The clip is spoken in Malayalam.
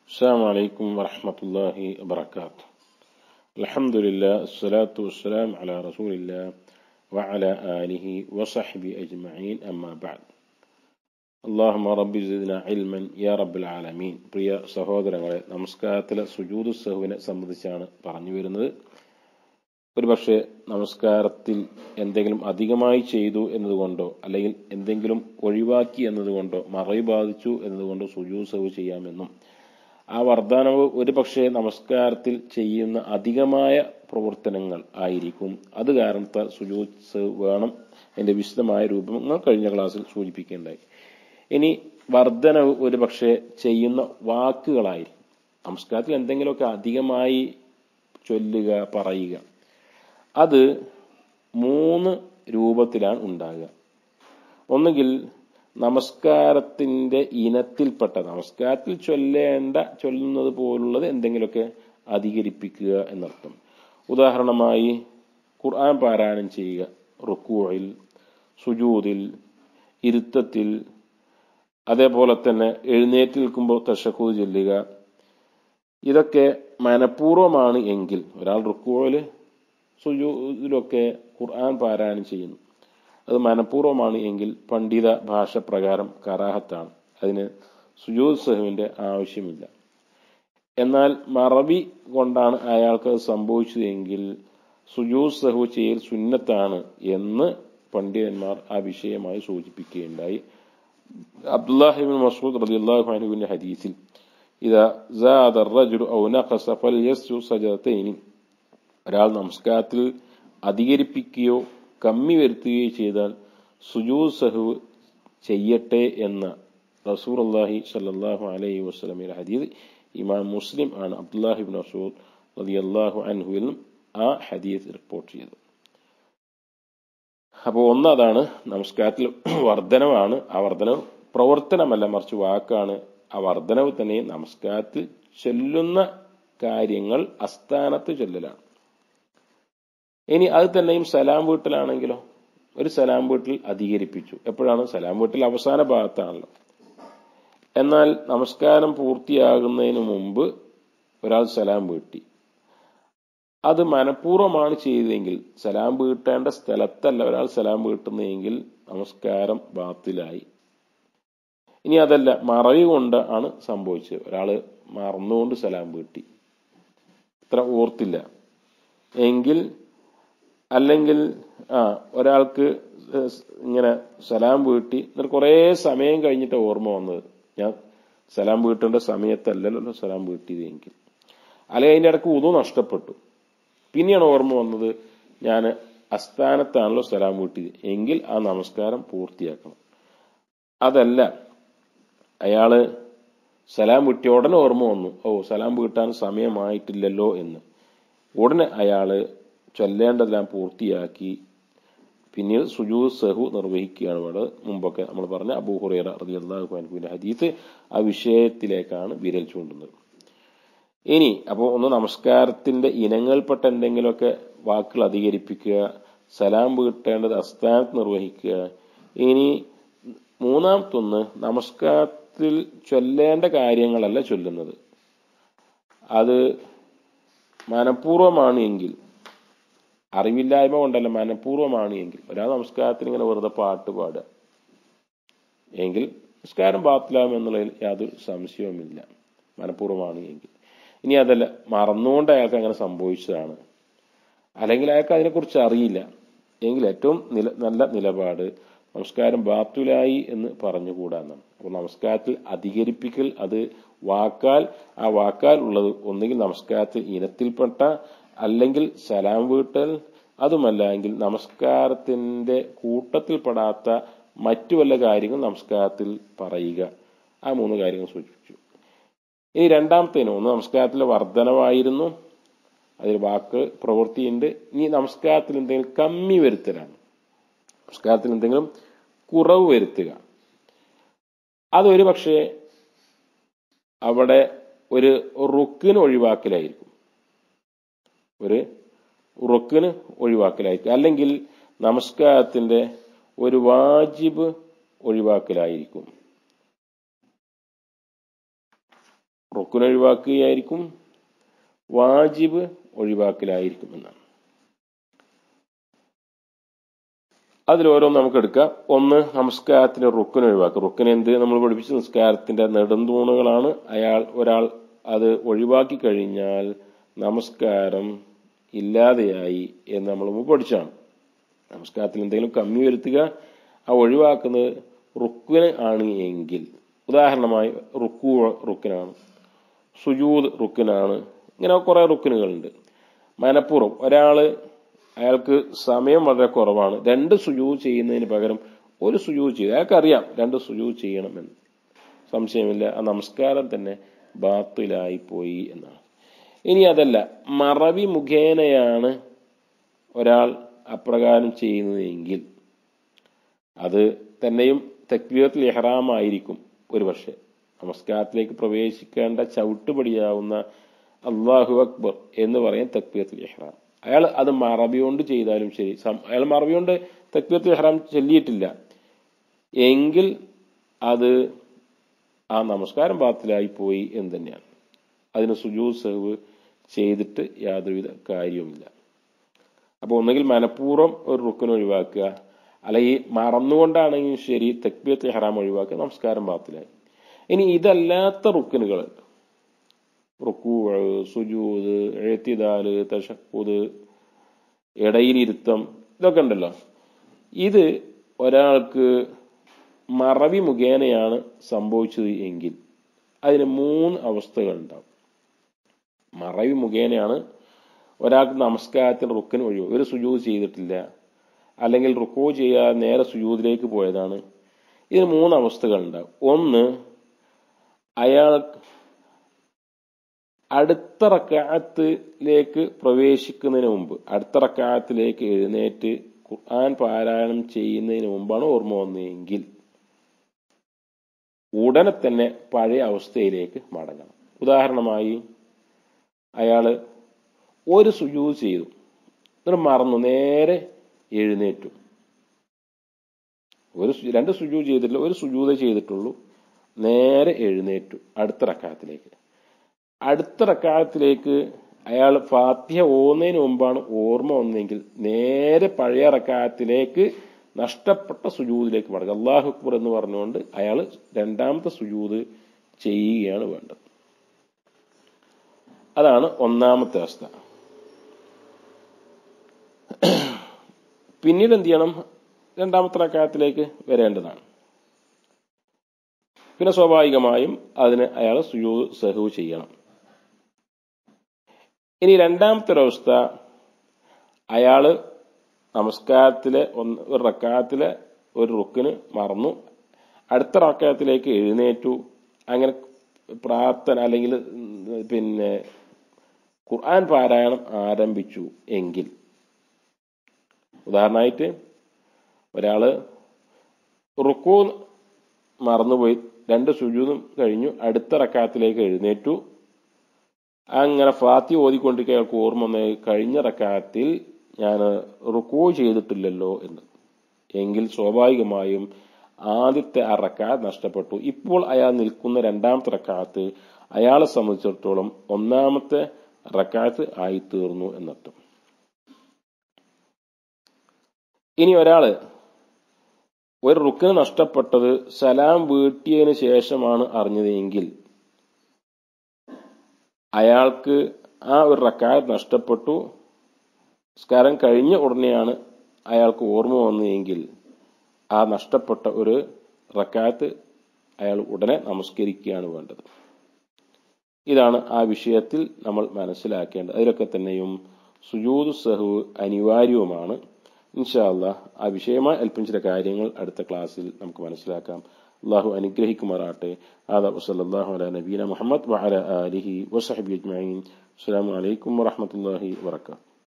السلام عليكم ورحمة الله وبركاته الحمد لله الصلاة والسلام على رسول الله وعلى آله وصحبه أجمعين أما بعد اللهم رب زدنا علما يا رب العالمين പ്രിയ സഹോദരങ്ങളെ നമസ്കാരത്തിലെ സുജൂദ് സഹുവിനെ സംബന്ധിച്ചാണ് പറഞ്ഞു വരുന്നത് ഒരുപക്ഷെ നമസ്കാരത്തിൽ എന്തെങ്കിലും അധികമായി ചെയ്തു എന്നതുകൊണ്ടോ അല്ലെങ്കിൽ എന്തെങ്കിലും ഒഴിവാക്കി എന്നതുകൊണ്ടോ മറവി ബാധിച്ചു എന്നതുകൊണ്ടോ സുജൂദ് സഹു ചെയ്യാമെന്നും ആ വർധനവ് ഒരു പക്ഷേ നമസ്കാരത്തിൽ ചെയ്യുന്ന അധികമായ പ്രവർത്തനങ്ങൾ ആയിരിക്കും അത് കാരണത്താൽ സുജൂത്ത് വേണം എൻ്റെ വിശദമായ രൂപങ്ങൾ കഴിഞ്ഞ ക്ലാസ്സിൽ സൂചിപ്പിക്കേണ്ടായി ഇനി വർധനവ് ഒരു പക്ഷേ ചെയ്യുന്ന വാക്കുകളായിരിക്കും നമസ്കാരത്തിൽ എന്തെങ്കിലുമൊക്കെ അധികമായി ചൊല്ലുക പറയുക അത് മൂന്ന് രൂപത്തിലാണ് ഉണ്ടാകുക ഒന്നുകിൽ നമസ്കാരത്തിന്റെ ഇനത്തിൽപ്പെട്ട നമസ്കാരത്തിൽ ചൊല്ലേണ്ട ചൊല്ലുന്നത് പോലുള്ളത് എന്തെങ്കിലുമൊക്കെ അധികരിപ്പിക്കുക എന്നർത്ഥം ഉദാഹരണമായി ഖുർആൻ പാരായണം ചെയ്യുക റുക്കൂഴിൽ സുജൂദിൽ ഇരുത്തത്തിൽ അതേപോലെ തന്നെ എഴുന്നേറ്റ് നിൽക്കുമ്പോൾ തശക്കൂത് ചൊല്ലുക ഇതൊക്കെ മനഃപൂർവമാണ് എങ്കിൽ ഒരാൾ റുക്കൂഴിൽ സുജൂദിലൊക്കെ ഖുർആൻ പാരായണം ചെയ്യുന്നു അത് മനഃപൂർവ്വമാണ് എങ്കിൽ പണ്ഡിത ഭാഷ പ്രകാരം കറാഹത്താണ് അതിന് സുജൂദ് സഹുവിന്റെ ആവശ്യമില്ല എന്നാൽ മറവി കൊണ്ടാണ് അയാൾക്ക് അത് സംഭവിച്ചതെങ്കിൽ സുജൂദ് സഹു ചെയ്യൽ സുന്നത്താണ് എന്ന് പണ്ഡിതന്മാർ ആ വിഷയമായി സൂചിപ്പിക്കുകയുണ്ടായി അബ്ദുല്ലാഹിബിൻ മസൂദ് റളിയല്ലാഹു അൻഹുവിന്റെ ഹദീസിൽ ഇതാ സാദ الرجل او نقص فليسجد سجدتين ഒരാൾ നമസ്കാരത്തിൽ അധികരിപ്പിക്കുകയോ കമ്മി വരുത്തുകയോ ചെയ്താൽ സുജൂദ് സഹു ചെയ്യട്ടെ എന്ന റസൂർ അള്ളാഹി സല്ലാഹു അലൈഹി വസ്ലമിയുടെ ഹദീദ് ഇമാം മുസ്ലിം ആണ് അബ്ദുല്ലാഹിബിൻ മസൂദ് റളിയല്ലാഹു അൻഹുവിൽ നിന്നും ആ ഹദീസ് റിപ്പോർട്ട് ചെയ്തത് അപ്പോൾ ഒന്നതാണ് നമസ്കാരത്തിൽ വർധനവാണ് ആ വർധനവ് പ്രവർത്തനമല്ല മറിച്ച് വാക്കാണ് ആ വർധനവ് തന്നെ നമസ്കാരത്തിൽ ചൊല്ലുന്ന കാര്യങ്ങൾ അസ്ഥാനത്ത് ചൊല്ലലാണ് ഇനി അത് തന്നെയും സലാം വീട്ടിലാണെങ്കിലോ ഒരു സലാം വീട്ടിൽ അധികരിപ്പിച്ചു എപ്പോഴാണ് സലാം വീട്ടിൽ അവസാന ഭാഗത്താണല്ലോ എന്നാൽ നമസ്കാരം പൂർത്തിയാകുന്നതിന് മുമ്പ് ഒരാൾ സലാം വീട്ടി അത് മനഃപൂർവ്വമാണ് ചെയ്തതെങ്കിൽ സലാം വീട്ടേണ്ട സ്ഥലത്തല്ല ഒരാൾ സലാം വീട്ടുന്നതെങ്കിൽ നമസ്കാരം ബാത്തിലായി ഇനി അതല്ല മറവി കൊണ്ട് ആണ് സംഭവിച്ചത് ഒരാൾ മറന്നുകൊണ്ട് സലാം വീട്ടി ഇത്ര ഓർത്തില്ല എങ്കിൽ അല്ലെങ്കിൽ ആ ഒരാൾക്ക് ഇങ്ങനെ സലാം വീട്ടി എന്നിട്ട് കുറേ സമയം കഴിഞ്ഞിട്ട് ഓർമ്മ വന്നത് ഞാൻ സലാം വീട്ടേണ്ട സമയത്തല്ലല്ലോ സലാം വീട്ടിയതെങ്കിൽ അല്ലെങ്കിൽ അതിൻ്റെ ഇടയ്ക്ക് ഉതു നഷ്ടപ്പെട്ടു പിന്നെയാണ് ഓർമ്മ വന്നത് ഞാൻ അസ്ഥാനത്താണല്ലോ സലാം വീട്ടിയത് എങ്കിൽ ആ നമസ്കാരം പൂർത്തിയാക്കണം അതല്ല അയാള് സലാം വീട്ടിയ ഉടനെ ഓർമ്മ വന്നു ഓ സലാം വീട്ടാൻ സമയമായിട്ടില്ലല്ലോ എന്ന് ഉടനെ അയാള് ചൊല്ലേണ്ടതെല്ലാം പൂർത്തിയാക്കി പിന്നീട് സുജൂദ് സഹു നിർവഹിക്കുകയാണ് വേണ്ടത് മുമ്പൊക്കെ നമ്മൾ പറഞ്ഞ അബൂ ഹുറൈറ റളിയല്ലാഹു അൻഹുവിന്റെ ഹദീസ് ആ വിഷയത്തിലേക്കാണ് വിരൽ ചൂണ്ടുന്നത് ഇനി അപ്പോൾ ഒന്ന് നമസ്കാരത്തിന്റെ ഇനങ്ങൾപ്പെട്ട എന്തെങ്കിലുമൊക്കെ വാക്കുകൾ അധികരിപ്പിക്കുക സലാം വീട്ടേണ്ടത് അസ്ഥാനത്ത് നിർവഹിക്കുക ഇനി മൂന്നാമത്തൊന്ന് നമസ്കാരത്തിൽ ചൊല്ലേണ്ട കാര്യങ്ങളല്ല ചൊല്ലുന്നത് അത് മനഃപൂർവമാണ് എങ്കിൽ അറിവില്ലായ്മ കൊണ്ടല്ല മനഃപൂർവ്വമാണ് എങ്കിൽ ഒരാൾ നമസ്കാരത്തിന് ഇങ്ങനെ വെറുതെ പാട്ട് പാടുക എങ്കിൽ നമസ്കാരം ബാത്തിലാവും എന്നുള്ളതിൽ യാതൊരു സംശയവുമില്ല മനഃപൂർവ്വമാണ് എങ്കിൽ ഇനി അതല്ല മറന്നുകൊണ്ട് അയാൾക്ക് അങ്ങനെ സംഭവിച്ചതാണ് അല്ലെങ്കിൽ അയാൾക്ക് അതിനെക്കുറിച്ച് അറിയില്ല എങ്കിൽ ഏറ്റവും നില നല്ല നിലപാട് നമസ്കാരം ബാത്തുലായി എന്ന് പറഞ്ഞുകൂടാ എന്നാണ് അപ്പോൾ നമസ്കാരത്തിൽ അധികരിപ്പിക്കൽ അത് വാക്കാൽ ആ വാക്കാൽ ഉള്ളത് ഒന്നുകിൽ നമസ്കാരത്തിൽ ഇനത്തിൽപ്പെട്ട അല്ലെങ്കിൽ സലാം വീട്ടൽ അതുമല്ല എങ്കിൽ നമസ്കാരത്തിന്റെ കൂട്ടത്തിൽപ്പെടാത്ത മറ്റു വല്ല കാര്യങ്ങൾ നമസ്കാരത്തിൽ പറയുക ആ മൂന്ന് കാര്യങ്ങൾ സൂചിപ്പിച്ചു ഇനി രണ്ടാമത്തേന് ഒന്ന് നമസ്കാരത്തിലെ വർധനവായിരുന്നു അതിൽ വാക്ക് പ്രവൃത്തിയുണ്ട് ഇനി നമസ്കാരത്തിൽ എന്തെങ്കിലും കമ്മി വരുത്തലാണ് നമസ്കാരത്തിൽ എന്തെങ്കിലും കുറവ് വരുത്തുക അതൊരു പക്ഷേ അവിടെ ഒരു റുക്കിന് ഒഴിവാക്കലായിരിക്കും ഒരു റുക്കിന് ഒഴിവാക്കലായിരിക്കും അല്ലെങ്കിൽ നമസ്കാരത്തിന്റെ ഒരു വാജിബ് ഒഴിവാക്കലായിരിക്കും റുക്കുൻ ഒഴിവാക്കുകയായിരിക്കും വാജിബ് ഒഴിവാക്കലായിരിക്കും എന്നാണ് അതിൽ ഓരോന്ന് നമുക്ക് എടുക്കാം ഒന്ന് നമസ്കാരത്തിന്റെ റുക്കിന് ഒഴിവാക്കുക റുക്കിന് എന്ത് നമ്മൾ പഠിപ്പിച്ച നിസ്കാരത്തിന്റെ നെടുന്തൂണുകളാണ് അയാൾ ഒരാൾ അത് ഒഴിവാക്കി കഴിഞ്ഞാൽ നമസ്കാരം ഇല്ലാതെയായി എന്ന് നമ്മൾ മുമ്പ് പഠിച്ചാണ് നമസ്കാരത്തിൽ എന്തെങ്കിലും കമ്മി വരുത്തുക ആ ഒഴിവാക്കുന്നത് റുക്കിന് ആണ് എങ്കിൽ ഉദാഹരണമായി റുക്കു റുക്കിനാണ് സുജൂദ് റുക്കിനാണ് ഇങ്ങനെ കുറെ റുക്കിനുകളുണ്ട് മനഃപൂർവ്വം ഒരാൾ അയാൾക്ക് സമയം വളരെ കുറവാണ് രണ്ട് സുജൂ ചെയ്യുന്നതിന് പകരം ഒരു സുജൂ ചെയ്ത് അയാൾക്കറിയാം രണ്ട് സുജൂ ചെയ്യണമെന്ന് സംശയമില്ല ആ നമസ്കാരം തന്നെ ബാത്തിലായി പോയി എന്നാണ് ഇനി അതല്ല മറവി മുഖേനയാണ് ഒരാൾ അപ്രകാരം ചെയ്യുന്നതെങ്കിൽ അത് തന്നെയും തക്ബീറത്തിൽ ഇഹ്റാമായിരിക്കും ഒരുപക്ഷെ നമസ്കാരത്തിലേക്ക് പ്രവേശിക്കേണ്ട ചവിട്ടുപടിയാവുന്ന അള്ളാഹു അക്ബർ എന്ന് പറയാൻ തക്ബീറത്തിൽ ഇഹ്റാം അയാൾ അത് മറവി കൊണ്ട് ചെയ്താലും ശരി അയാൾ മറവി കൊണ്ട് തക്ബീറത്തിൽ ഇഹ്റാം ചൊല്ലിയിട്ടില്ല എങ്കിൽ അത് ആ നമസ്കാരം ബാത്തിലായി പോയി എന്ന് തന്നെയാണ് അതിന് സുജൂ സഹവ് ചെയ്തിട്ട് യാതൊരുവിധ കാര്യവുമില്ല അപ്പോൾ ഒന്നുകിൽ മനഃപൂർവ്വം ഒരു റുക്കിന് ഒഴിവാക്കുക അല്ലെങ്കിൽ മറന്നുകൊണ്ടാണെങ്കിലും ശരി തെക്ബിയത്ത് ഹറാം ഒഴിവാക്കുക നമസ്കാരം ബാത്തിലായി ഇനി ഇതല്ലാത്ത റുക്കിനുകൾ റുക്കൂ സുജൂദ് എഴുത്തിദാല് തഷക്കൂദ് ഇടയിലിരുത്തം ഇതൊക്കെ ഉണ്ടല്ലോ ഇത് ഒരാൾക്ക് മറവി മുഖേനയാണ് സംഭവിച്ചത് എങ്കിൽ അതിന് മൂന്ന് അവസ്ഥകൾ ഉണ്ടാവും മറവി മുഖേനയാണ് ഒരാൾക്ക് നമസ്കാരത്തിന് റുക്കിന് ഒഴിവ് ഒരു സുജൂത് ചെയ്തിട്ടില്ല അല്ലെങ്കിൽ റുക്കോ ചെയ്യാതെ നേരെ സുജൂതിലേക്ക് പോയതാണ് ഇതിന് മൂന്ന് അവസ്ഥകൾ ഉണ്ടാവും ഒന്ന് അയാൾ അടുത്ത റക്കാത്തിലേക്ക് പ്രവേശിക്കുന്നതിന് മുമ്പ് അടുത്ത റക്കാത്തിലേക്ക് എഴുന്നേറ്റ് ഖുർആൻ പാരായണം ചെയ്യുന്നതിന് മുമ്പാണ് ഓർമ്മ വന്നതെങ്കിൽ ഉടനെ തന്നെ പഴയ അവസ്ഥയിലേക്ക് മടങ്ങണം ഉദാഹരണമായി അയാള് ഒരു സുജൂത് ചെയ്തു എന്നിട്ട് മറന്നു നേരെ എഴുന്നേറ്റു ഒരു രണ്ട് സുജൂ ചെയ്തിട്ടില്ല ഒരു സുജൂത ചെയ്തിട്ടുള്ളൂ നേരെ എഴുന്നേറ്റു അടുത്ത റക്കാത്തിലേക്ക് അടുത്ത റക്കാത്തിലേക്ക് അയാൾ ഫാത്തിഹ ഓന്നതിന് മുമ്പാണ് ഓർമ്മ വന്നെങ്കിൽ നേരെ പഴയ റക്കാത്തിലേക്ക് നഷ്ടപ്പെട്ട സുജൂതിലേക്ക് മടങ്ങുക അള്ളാഹു അക്ബർ എന്ന് പറഞ്ഞുകൊണ്ട് അയാൾ രണ്ടാമത്തെ സുജൂത് ചെയ്യുകയാണ് വേണ്ടത് അതാണ് ഒന്നാമത്തെ അവസ്ഥ പിന്നീട് എന്ത് ചെയ്യണം രണ്ടാമത്തെ റക്കായത്തിലേക്ക് വരേണ്ടതാണ് പിന്നെ സ്വാഭാവികമായും അതിന് അയാൾ സുജൂദ് സഹു ചെയ്യണം ഇനി രണ്ടാമത്തെ ഒരവസ്ഥ അയാള് നമസ്കാരത്തിലെ ഒന്ന് ഒരു റക്കായത്തിലെ ഒരു റുക്കിന് മറന്നു അടുത്ത റക്കായത്തിലേക്ക് എഴുന്നേറ്റു അങ്ങനെ പ്രാർത്ഥന അല്ലെങ്കിൽ പിന്നെ ഖുർആൻ പാരായണം ആരംഭിച്ചു എങ്കിൽ ഉദാഹരണമായിട്ട് ഒരാള് റുക്കു മറന്നുപോയി രണ്ട് സുജൂതും കഴിഞ്ഞു അടുത്ത റക്കാത്തിലേക്ക് എഴുന്നേറ്റു അങ്ങനെ ഫാത്തി ഓതിക്കൊണ്ടിരിക്കുക അയാൾക്ക് ഓർമ്മ വന്ന കഴിഞ്ഞ റക്കാത്തിൽ ഞാൻ റുക്കു ചെയ്തിട്ടില്ലല്ലോ എന്ന് എങ്കിൽ സ്വാഭാവികമായും ആദ്യത്തെ ആ റക്കാത്ത് നഷ്ടപ്പെട്ടു ഇപ്പോൾ അയാൾ നിൽക്കുന്ന രണ്ടാമത്തെ റക്കാത്ത് അയാളെ സംബന്ധിച്ചിടത്തോളം ഒന്നാമത്തെ റക്കാത്ത് ആയി തീർന്നു എന്നർത്ഥം ഇനി ഒരാള് ഒരു റുക്കിന് നഷ്ടപ്പെട്ടത് സലാം വീട്ടിയതിനു ശേഷമാണ് അറിഞ്ഞതെങ്കിൽ അയാൾക്ക് ആ ഒരു റക്കായത്ത് നഷ്ടപ്പെട്ടു സ്കാരം കഴിഞ്ഞ ഉടനെയാണ് അയാൾക്ക് ഓർമ്മ വന്നതെങ്കിൽ ആ നഷ്ടപ്പെട്ട ഒരു റക്കായത്ത് അയാൾ ഉടനെ നമസ്കരിക്കുകയാണ് വേണ്ടത് ഇതാണ് ആ വിഷയത്തിൽ നമ്മൾ മനസ്സിലാക്കേണ്ടത് അതിലൊക്കെ തന്നെയും സുജൂദ് സഹു അനിവാര്യവുമാണ് ഇൻഷാല്ല ആ വിഷയമായി അല്പം ചില കാര്യങ്ങൾ അടുത്ത ക്ലാസ്സിൽ നമുക്ക് മനസ്സിലാക്കാം അള്ളാഹു അനുഗ്രഹിക്കുമാറാട്ടെ ആദാ വസല്ലാഹു അല നബീന മുഹമ്മദ് വഅല ആലിഹി വസഹബി അജ്മഈൻ അസ്സലാമു അലൈക്കും വറഹ്മത്തുള്ളാഹി വബറകാതുഹു